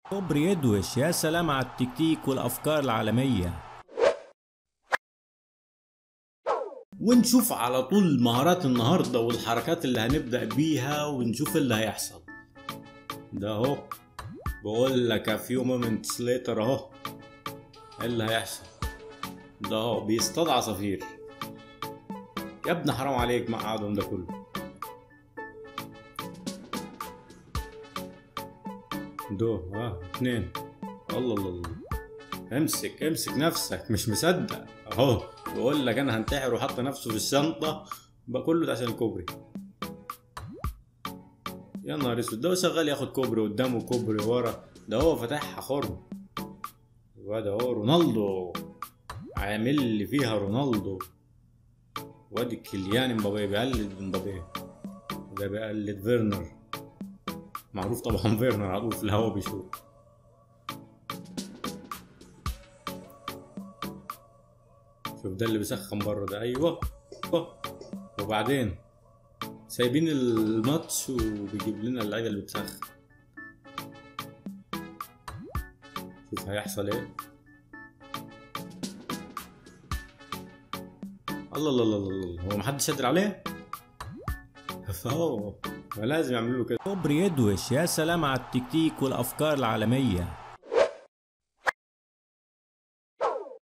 كوبري يدوش يا سلام على التكتيك والافكار العالميه ونشوف على طول مهارات النهارده والحركات اللي هنبدا بيها ونشوف اللي هيحصل ده اهو بقول لك a few moments later اهو ايه اللي هيحصل ده اهو بيصطاد عصافير يا ابني حرام عليك مقعدهم ده كله دو ها اتنين الله الله الله امسك امسك نفسك مش مصدق اهو بقول لك انا هنتحر وحط نفسه في الشنطه بقى كله ده عشان الكوبري يا نهار اسود ده هو شغال ياخد كوبري قدامه كوبري ورا ده هو فاتحها خرم وده هو رونالدو عامل لي فيها رونالدو وادي كيليان امبابي بيقلد امبابي ده بيقلد فيرنر معروف طبعا فيرنر على طول في الهوا بيشوف شوف ده اللي بيسخن بره ده ايوه أيوة. وبعدين سايبين الماتش وبيجيب لنا اللعيبه اللي بتسخن شوف هيحصل ايه الله الله الله الله هو محدش قادر عليه فهو ما لازم يعملوا له كده كوبري يدوش يا سلام على التكتيك والافكار العالميه